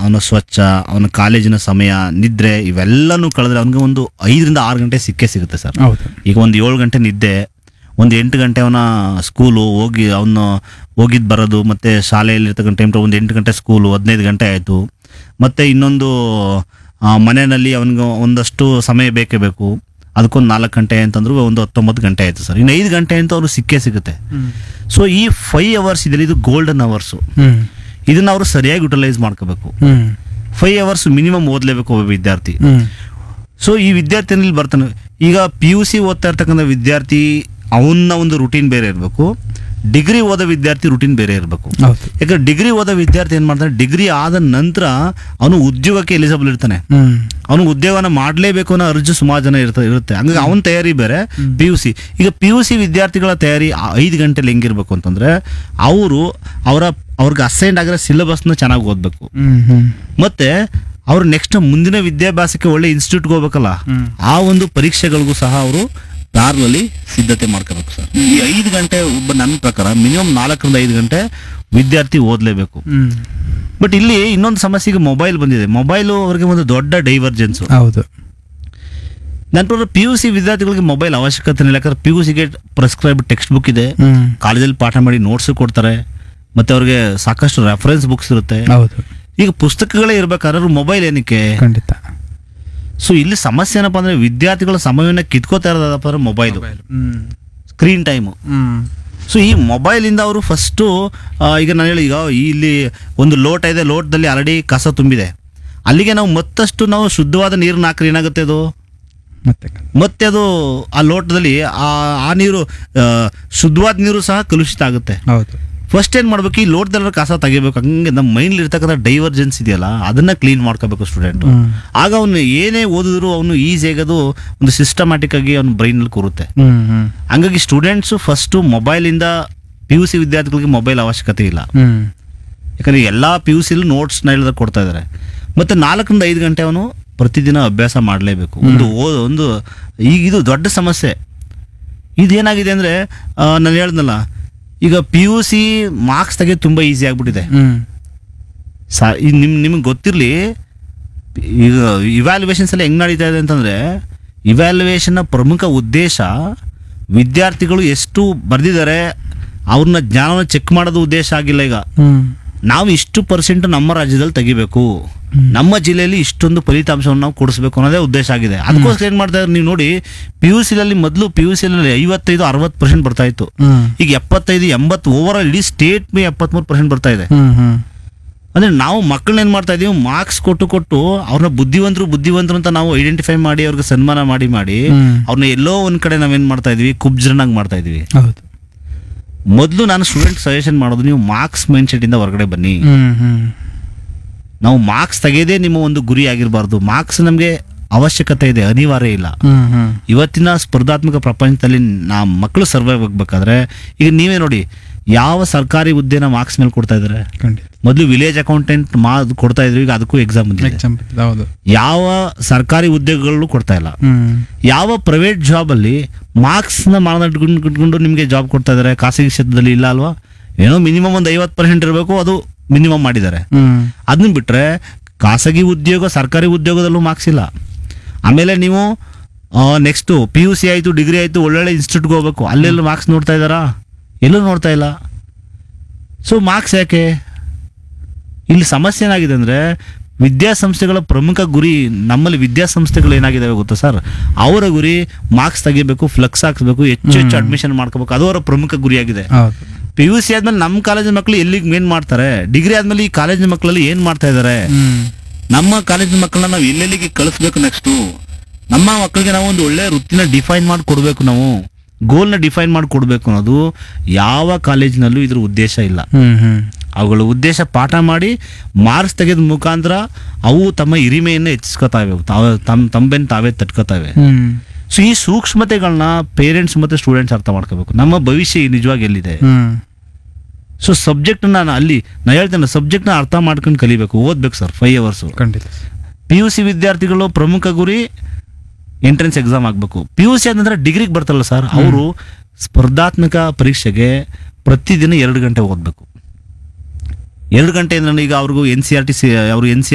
ಅವನ ಸ್ವಚ್ಛ ಅವನ ಕಾಲೇಜಿನ ಸಮಯ ನಿದ್ರೆ ಇವೆಲ್ಲನೂ ಕಳೆದ್ರೆ ಅವನಿಗೆ ಒಂದು ಐದರಿಂದ ಆರು ಗಂಟೆ ಸಿಕ್ಕೇ ಸಿಗುತ್ತೆ ಸರ್ ಹೌದು ಈಗ ಒಂದು ಏಳು ಗಂಟೆ ನಿದ್ದೆ ಒಂದು ಎಂಟು ಗಂಟೆ ಅವನ ಸ್ಕೂಲು ಹೋಗಿ ಅವನು ಹೋಗಿದ್ದು ಬರೋದು ಮತ್ತು ಶಾಲೆಯಲ್ಲಿ ಇರ್ತಕ್ಕಂಥ ಟೈಮ್ ಒಂದು ಎಂಟು ಗಂಟೆ ಸ್ಕೂಲು ಹದಿನೈದು ಗಂಟೆ ಆಯಿತು ಮತ್ತು ಇನ್ನೊಂದು ಆ, ಮನೆಯಲ್ಲಿ ಅವನಿಗೆ ಒಂದಷ್ಟು ಸಮಯ ಬೇಕೇ ಬೇಕು ಅದಕ್ಕೊಂದು ನಾಲ್ಕು ಗಂಟೆ ಅಂತಂದ್ರು ಒಂದು ಹತ್ತೊಂಬತ್ತು ಗಂಟೆ ಆಯಿತು ಸರ್ ಇನ್ನು ಐದು ಗಂಟೆ ಅಂತ ಅವ್ರು ಸಿಕ್ಕೇ ಸಿಗುತ್ತೆ ಸೊ ಈ ಫೈವ್ ಅವರ್ಸ್ ಇದೆಯಲ್ಲ ಇದು ಗೋಲ್ಡನ್ ಅವರ್ಸು ಹ್ಮ್ ಇದನ್ನ ಅವರು ಸರಿಯಾಗಿ ಯುಟಿಲೈಸ್ ಮಾಡ್ಕೋಬೇಕು ಹ್ಮ್ ಫೈವ್ ಅವರ್ಸ್ ಮಿನಿಮಮ್ ಓದಲೇಬೇಕು ಒಬ್ಬ ವಿದ್ಯಾರ್ಥಿ ಹ್ಮ್ ಸೊ ಈ ವಿದ್ಯಾರ್ಥಿನಲ್ಲಿ ಬರ್ತಾನೆ ಈಗ ಪಿ ಯು ಸಿ ಓದ್ತಾ ಇರ್ತಕ್ಕಂಥ ವಿದ್ಯಾರ್ಥಿ ಅವನ ಒಂದು ರುಟೀನ್ ಬೇರೆ ಇರಬೇಕು ಡಿಗ್ರಿ ಓದೋ ವಿದ್ಯಾರ್ಥಿ ರುಟೀನ್ ಬೇರೆ ಇರಬೇಕು ಹೌದು ಯಾಕಂದ್ರೆ ಡಿಗ್ರಿ ಓದೋ ವಿದ್ಯಾರ್ಥಿ ಏನು ಮಾಡ್ತಾನೆ ಡಿಗ್ರಿ ಆದ ನಂತರ ಅವನು ಉದ್ಯೋಗಕ್ಕೆ ಎಲಿಜಿಬಲ್ ಇರ್ತಾನೆ ಹ್ಮ್ ಅವನು ಉದ್ಯೋಗನ ಮಾಡಲೇಬೇಕು ಅನ್ನೋ ಅರ್ಜು ಸುಮಾರು ಜನ ಇರ್ತ ಇರುತ್ತೆ ಹಂಗಾಗಿ ಅವನ ತಯಾರಿ ಬೇರೆ ಪಿ ಯು ಸಿ ಈಗ ಪಿ ಯು ಸಿ ವಿದ್ಯಾರ್ಥಿಗಳ ತಯಾರಿ ಆ ಐದು ಗಂಟೆಲಿ ಹೆಂಗಿರ್ಬೇಕು ಅಂತಂದ್ರೆ ಅವರು ಅವರ ಅವ್ರಿಗೆ ಅಸೈನ್ಡ್ ಆಗಿರೋ ಸಿಲೆಬಸ್ನ ಚೆನ್ನಾಗಿ ಓದಬೇಕು ಹ್ಮ್ ಹ್ಮ್ ಮತ್ತೆ ಅವ್ರು ನೆಕ್ಸ್ಟ್ ಮುಂದಿನ ವಿದ್ಯಾಭ್ಯಾಸಕ್ಕೆ ಒಳ್ಳೆ ಇನ್ಸ್ಟಿಟ್ಯೂಟ್ಗೆ ಹೋಗ್ಬೇಕಲ್ಲ ಹ್ಮ್. ಆ ಒಂದು ಪರೀಕ್ಷೆಗಳಿಗೂ ಸಹ ಅವರು ದಾರಿನಲ್ಲಿ ಸಿದ್ಧತೆ ಮಾಡ್ಕೋಬೇಕು ಸರ್ ಈ ಐದು ಗಂಟೆ ಒಬ್ಬ ನನ್ನ ಪ್ರಕಾರ ಮಿನಿಮಮ್ ನಾಲ್ಕರಿಂದ ಐದು ಗಂಟೆ ವಿದ್ಯಾರ್ಥಿ ಓದಲೇಬೇಕು ಹ್ಮ್ ಬಟ್ ಇಲ್ಲಿ ಇನ್ನೊಂದು ಸಮಸ್ಯೆ ಈಗ ಮೊಬೈಲ್ ಬಂದಿದೆ ಮೊಬೈಲು ಅವರಿಗೆ ಒಂದು ದೊಡ್ಡ ಡೈವರ್ಜೆನ್ಸ್ ಹೌದು ನನ್ನ ಪ್ರಕಾರ ಪಿ ಯು ಸಿ ವಿದ್ಯಾರ್ಥಿಗಳಿಗೆ ಮೊಬೈಲ್ ಅವಶ್ಯಕತೆ ಇಲ್ಲ ಯಾಕಂದ್ರೆ ಪಿ ಯು ಸಿಗೆ ಪ್ರಿಸ್ಕ್ರೈಬ್ ಟೆಕ್ಸ್ಟ್ ಬುಕ್ ಇದೆ ಹ್ಮ್ ಕಾಲೇಜಲ್ಲಿ ಪಾಠ ಮಾಡಿ ನೋಟ್ಸ್ ಕೊಡ್ತಾರೆ ಮತ್ತೆ ಅವ್ರಿಗೆ ಸಾಕಷ್ಟು ರೆಫರೆನ್ಸ್ ಬುಕ್ಸ್ ಇರುತ್ತೆ ಹೌದು ಈಗ ಪುಸ್ತಕಗಳೇ ಇರ್ಬೇಕಾದ್ರೆ ಮೊಬೈಲ್ ಏನಕ್ಕೆ ಖಂಡಿತ ಸೊ ಇಲ್ಲಿ ಸಮಸ್ಯೆ ಏನಪ್ಪಾ ಅಂದ್ರೆ ವಿದ್ಯಾರ್ಥಿಗಳ ಸಮಯವನ್ನ ಕಿತ್ಕೋತಾ ಇರೋದಪ್ಪ ಅಂದ್ರೆ mobile hmm screen time hmm so ಈ ಮೊಬೈಲಿಂದ ಅವರು ಫಸ್ಟು ಈಗ ನಾನು ಹೇಳಿ ಈಗ ಇಲ್ಲಿ ಒಂದು ಲೋಟ ಇದೆ ಲೋಟದಲ್ಲಿ ಆಲ್ರೆಡಿ ಕಸ ತುಂಬಿದೆ ಅಲ್ಲಿಗೆ ನಾವು ಮತ್ತಷ್ಟು ನಾವು ಶುದ್ಧವಾದ ನೀರನ್ನ ಹಾಕ್ರೆ ಏನಾಗುತ್ತೆ ಅದು ಮತ್ತೆ ಮತ್ತೆ ಅದು ಆ ಲೋಟದಲ್ಲಿ ಆ ಆ ನೀರು ಆ, ಶುದ್ಧವಾದ ನೀರು ಸಹ ಕಲುಷಿತ ಆಗುತ್ತೆ ಹೌದು ಫಸ್ಟ್ ಏನು ಮಾಡ್ಬೇಕು ಈ ಲೋಟದಲ್ಲಿ ಕಸ ತೆಗಿಬೇಕು ಹಂಗೆ ನಮ್ಮ ಮೈಂಡ್ಲಿ ಇರ್ತಕ್ಕಂಥ ಡೈವರ್ಜೆನ್ಸ್ ಇದೆಯಲ್ಲ ಅದನ್ನ ಕ್ಲೀನ್ ಮಾಡ್ಕೋಬೇಕು ಸ್ಟೂಡೆಂಟ್ ಹ್ಮ್ ಆಗ ಅವನು ಏನೇ ಓದಿದ್ರು ಅವನು ಈಸಿಯಾಗಿ ಅದು ಒಂದು ಸಿಸ್ಟಮ್ಯಾಟಿಕ್ ಆಗಿ ಅವನ ಬ್ರೈನಲ್ಲಿ ಕೂರುತ್ತೆ ಹ್ಮ್ ಹ್ಮ್ ಹಂಗಾಗಿ ಸ್ಟೂಡೆಂಟ್ಸು ಫಸ್ಟು ಮೊಬೈಲಿಂದ ಪಿ ಯು ಸಿ ವಿದ್ಯಾರ್ಥಿಗಳಿಗೆ ಮೊಬೈಲ್ ಅವಶ್ಯಕತೆ ಇಲ್ಲ ಹ್ಮ್ ಯಾಕಂದರೆ ಎಲ್ಲ ಪಿ ಯು ಸಿಲಿ ನೋಟ್ಸ್ನ ಹೇಳಿದ ಕೊಡ್ತಾ ಇದ್ದಾರೆ ಮತ್ತು ನಾಲ್ಕರಿಂದ ಐದು ಗಂಟೆ ಅವನು ಪ್ರತಿದಿನ ಅಭ್ಯಾಸ ಮಾಡಲೇಬೇಕು ಒಂದು ಓ ಒಂದು ಈಗ ಇದು ದೊಡ್ಡ ಸಮಸ್ಯೆ ಇದೇನಾಗಿದೆ ಅಂದರೆ ನಾನು ಹೇಳ್ದಲ್ಲ ಈಗ ಪಿ ಯು ಸಿ ಮಾರ್ಕ್ಸ್ ತೆಗೆದು ತುಂಬ ಈಸಿ ಆಗಿಬಿಟ್ಟಿದೆ ಹ್ಮ್ ಸಾ ನಿಮ್ ನಿಮ್ಗೆ ಗೊತ್ತಿರಲಿ ಈಗ ಇವ್ಯಾಲ್ಯುವೇಷನ್ಸ್ ಎಲ್ಲ ಹೆಂಗ್ ನಡೀತಾ ಇದೆ ಅಂತಂದ್ರೆ ಇವ್ಯಾಲ್ಯುವೇಷನ್ನ ಪ್ರಮುಖ ಉದ್ದೇಶ ವಿದ್ಯಾರ್ಥಿಗಳು ಎಷ್ಟು ಬರೆದಿದ್ದಾರೆ ಅವ್ರನ್ನ ಜ್ಞಾನವನ್ನು ಚೆಕ್ ಮಾಡೋದು ಉದ್ದೇಶ ಆಗಿಲ್ಲ ಈಗ ಹ್ಮ್ ನಾವು ಇಷ್ಟು ಪರ್ಸೆಂಟ್ ನಮ್ಮ ರಾಜ್ಯದಲ್ಲಿ ತೆಗಿಬೇಕು ನಮ್ಮ ಜಿಲ್ಲೆಯಲ್ಲಿ ಇಷ್ಟೊಂದು ಫಲಿತಾಂಶವನ್ನು ನಾವು ಕೊಡಿಸ್ಬೇಕು ಅನ್ನೋದೇ ಉದ್ದೇಶ ಆಗಿದೆ ಅದಕ್ಕೋಸ್ಕರ ಏನು ಮಾಡ್ತಾ ಇದ್ದಾರೆ ನೀವು ನೋಡಿ ಪಿ ಯು ಸಿಲಲ್ಲಿ ಮೊದಲು ಪಿ ಯು ಸಿಲಲ್ಲಿ ಐವತ್ತೈದು ಅರವತ್ತು ಪರ್ಸೆಂಟ್ ಬರ್ತಾ ಇತ್ತು ಹ್ಮ್ ಈಗ ಎಪ್ಪತ್ತೈದು ಎಂಬತ್ತು ಓವರ್ ಆಲ್ ಇಡೀ ಸ್ಟೇಟ್ ಮೇ ಎಪ್ಪತ್ಮೂರು ಪರ್ಸೆಂಟ್ ಬರ್ತಾ ಇದೆ ಹ್ಮ್ ಹ್ಮ್ ಅಂದ್ರೆ ನಾವು ಮಕ್ಕಳನ್ನ ಏನ್ ಮಾಡ್ತಾ ಇದೀವಿ ಮಾರ್ಕ್ಸ್ ಕೊಟ್ಟು ಕೊಟ್ಟು ಅವ್ರನ್ನ ಬುದ್ಧಿವಂತರು ಬುದ್ಧಿವಂತರು ಅಂತ ನಾವು ಐಡೆಂಟಿಫೈ ಮಾಡಿ ಅವ್ರಿಗೆ ಸನ್ಮಾನ ಮಾಡಿ ಮಾಡಿ ಹ್ಮ್. ಅವ್ರನ್ನ ಎಲ್ಲೋ ಒಂದ್ ಕಡೆ ನಾವೇನ್ ಮಾಡ್ತಾ ಇದೀವಿ ಕುಬ್ಜರನಾಗಿ ಮಾಡ್ತಾ ಇದೀವಿ ಹೌದು ಮೊದಲು ನಾನು ಸ್ಟೂಡೆಂಟ್ ಸಜೆಷನ್ ಮಾಡೋದು ನೀವು ಮಾರ್ಕ್ಸ್ ಮೈಂಡ್ ಸೆಟ್ ಇಂದ ಹೊರಗಡೆ ಬನ್ನಿ ಹ್ಮ್ ಹ್ಮ್ ನಾವು ಮಾರ್ಕ್ಸ್ ತೆಗೆಯೋದೇ ನಿಮ್ಮ ಒಂದು ಗುರಿ ಆಗಿರಬಾರ್ದು ಮಾರ್ಕ್ಸ್ ನಮಗೆ ಅವಶ್ಯಕತೆ ಇದೆ ಅನಿವಾರ್ಯ ಇಲ್ಲ ಹ್ಮ್ ಹ್ಮ್ ಇವತ್ತಿನ ಸ್ಪರ್ಧಾತ್ಮಕ ಪ್ರಪಂಚದಲ್ಲಿ ನಾ ಮಕ್ಕಳು ಸರ್ವೈವ್ ಆಗ್ಬೇಕಾದ್ರೆ ಈಗ ನೀವೇ ನೋಡಿ ಯಾವ ಸರ್ಕಾರಿ ಹುದ್ದೆನ ಮಾರ್ಕ್ಸ್ ಮೇಲೆ ಕೊಡ್ತಾ ಇದ್ದಾರೆ ಖಂಡಿತ ಮೊದಲು ವಿಲೇಜ್ ಅಕೌಂಟೆಂಟ್ ಮಾ ಕೊಡ್ತಾ ಇದ್ರು ಈಗ ಅದಕ್ಕೂ ಎಕ್ಸಾಮ್ ಬಂದಿದೆ ಎಕ್ಸಾಂಪಲ್ ಹೌದು ಯಾವ ಸರ್ಕಾರಿ ಉದ್ಯೋಗಗಳು ಕೊಡ್ತಾ ಇಲ್ಲ ಹ್ಮ್ ಯಾವ ಪ್ರೈವೇಟ್ ಜಾಬಲ್ಲಿ ಮಾರ್ಕ್ಸ್ನ ಮಾನದಂಡ ಇಟ್ಕೊಂಡು ಇಟ್ಕೊಂಡು ನಿಮಗೆ ಜಾಬ್ ಕೊಡ್ತಾ ಇದ್ದಾರೆ ಖಾಸಗಿ ಕ್ಷೇತ್ರದಲ್ಲಿ ಇಲ್ಲ ಅಲ್ವಾ ಏನೋ ಮಿನಿಮಮ್ ಒಂದು ಐವತ್ತು ಪರ್ಸೆಂಟ್ ಇರಬೇಕು ಅದು ಮಿನಿಮಮ್ ಮಾಡಿದ್ದಾರೆ ಹ್ಮ್ ಅದನ್ನ ಬಿಟ್ಟರೆ ಖಾಸಗಿ ಉದ್ಯೋಗ ಸರ್ಕಾರಿ ಉದ್ಯೋಗದಲ್ಲೂ ಮಾರ್ಕ್ಸ್ ಇಲ್ಲ ಆಮೇಲೆ ನೀವು ನೆಕ್ಸ್ಟು ಪಿ ಯು ಸಿ ಆಯಿತು ಡಿಗ್ರಿ ಆಯಿತು ಒಳ್ಳೊಳ್ಳೆ ಇನ್ಸ್ಟಿಟ್ಯೂಟ್ಗೆ ಹೋಗ್ಬೇಕು ಅಲ್ಲೆಲ್ಲ ಮಾರ್ಕ್ಸ್ ನೋಡ್ತಾ ಇದ್ದಾರಾ ಎಲ್ಲೂ ನೋಡ್ತಾ ಇಲ್ಲ ಸೊ ಮಾರ್ಕ್ಸ್ ಯಾಕೆ ಇಲ್ಲಿ ಸಮಸ್ಯೆ ಏನಾಗಿದೆ ಅಂದರೆ ವಿದ್ಯಾಸಂಸ್ಥೆಗಳ ಪ್ರಮುಖ ಗುರಿ ನಮ್ಮಲ್ಲಿ ವಿದ್ಯಾಸಂಸ್ಥೆಗಳು ಏನಾಗಿದ್ದಾವೆ ಗೊತ್ತಾ ಸರ್ ಅವರ ಗುರಿ ಮಾರ್ಕ್ಸ್ ತೆಗಿಬೇಕು ಫ್ಲೆಕ್ಸ್ ಹಾಕ್ಸ್ಬೇಕು ಹೆಚ್ಚು ಹೆಚ್ಚು ಅಡ್ಮಿಷನ್ ಮಾಡ್ಕೋಬೇಕು ಅದು ಅವರ ಪ್ರಮುಖ ಗುರಿಯಾಗಿದೆ ಹೌದು ಪಿ ಯು ಸಿ ಆದ್ಮೇಲೆ ನಮ್ಮ ಕಾಲೇಜಿನ ಮಕ್ಕಳು ಎಲ್ಲಿಗೆ ಮೇನ್ ಮಾಡ್ತಾರೆ ಡಿಗ್ರಿ ಆದ್ಮೇಲೆ ಈ ಕಾಲೇಜಿನ ಮಕ್ಕಳಲ್ಲಿ ಏನ್ ಮಾಡ್ತಾ ಇದ್ದಾರೆ ಹ್ಮ್ ನಮ್ಮ ಕಾಲೇಜಿನ ಮಕ್ಕಳನ್ನ ನಾವು ಎಲ್ಲೆಲ್ಲಿಗೆ ಕಳಿಸ್ಬೇಕು ನೆಕ್ಸ್ಟು ನಮ್ಮ ಮಕ್ಕಳಿಗೆ ನಾವು ಒಂದು ಒಳ್ಳೆ ವೃತ್ತಿನ ಡಿಫೈನ್ ಮಾಡಿ ಕೊಡಬೇಕು ನಾವು ಗೋಲ್ನ ಡಿಫೈನ್ ಮಾಡಿ ಕೊಡಬೇಕು ಅನ್ನೋದು ಯಾವ ಕಾಲೇಜಿನಲ್ಲೂ ಇದ್ರ ಉದ್ದೇಶ ಇಲ್ಲ ಹ್ಮ್ ಹ್ಮ್ ಅವುಗಳ ಉದ್ದೇಶ ಪಾಠ ಮಾಡಿ ಮಾರ್ಕ್ಸ್ ತೆಗೆದ ಮುಖಾಂತರ ಅವು ತಮ್ಮ ಹಿರಿಮೆಯನ್ನು ಹೆಚ್ಚಿಸ್ಕೊತಾವೆ ತಾವ ತಮ್ಮ ತಂಬೆನ್ ತಾವೇ ತಟ್ಕೋತಾವೆ ಹ್ಮ್ ಸೊ ಈ ಸೂಕ್ಷ್ಮತೆಗಳನ್ನ ಪೇರೆಂಟ್ಸ್ ಮತ್ತೆ ಸ್ಟೂಡೆಂಟ್ಸ್ ಅರ್ಥ ಮಾಡ್ಕೋಬೇಕು ನಮ್ಮ ಭವಿಷ್ಯ ನಿಜವಾಗಿ ಎಲ್ಲಿದೆ ಹ್ಮ್ ಸೊ ಸಬ್ಜೆಕ್ಟ್ ನಾನು ಅಲ್ಲಿ ನಾ ಹೇಳ್ತೇನೆ ಸಬ್ಜೆಕ್ಟ್ನ ಅರ್ಥ ಮಾಡ್ಕೊಂಡು ಕಲಿಬೇಕು ಓದ್ಬೇಕು ಸರ್ ಫೈವ್ ಅವರ್ಸು ಖಂಡಿತ ಪಿ ಯು ಸಿ ವಿದ್ಯಾರ್ಥಿಗಳು ಪ್ರಮುಖ ಗುರಿ ಎಂಟ್ರೆನ್ಸ್ ಎಕ್ಸಾಮ್ ಆಗಬೇಕು ಪಿ ಯು ಸಿ ಅಂತಂದ್ರೆ ಡಿಗ್ರಿಗೆ ಬರ್ತಾರಲ್ಲ ಸರ್ ಅವರು ಸ್ಪರ್ಧಾತ್ಮಕ ಪರೀಕ್ಷೆಗೆ ಪ್ರತಿದಿನ ಎರಡು ಗಂಟೆ ಓದಬೇಕು ಎರಡು ಗಂಟೆ ಅಂದ್ರೆ ಈಗ ಅವ್ರಿಗೂ N C R T C ಅವರು ಎನ್ ಸಿ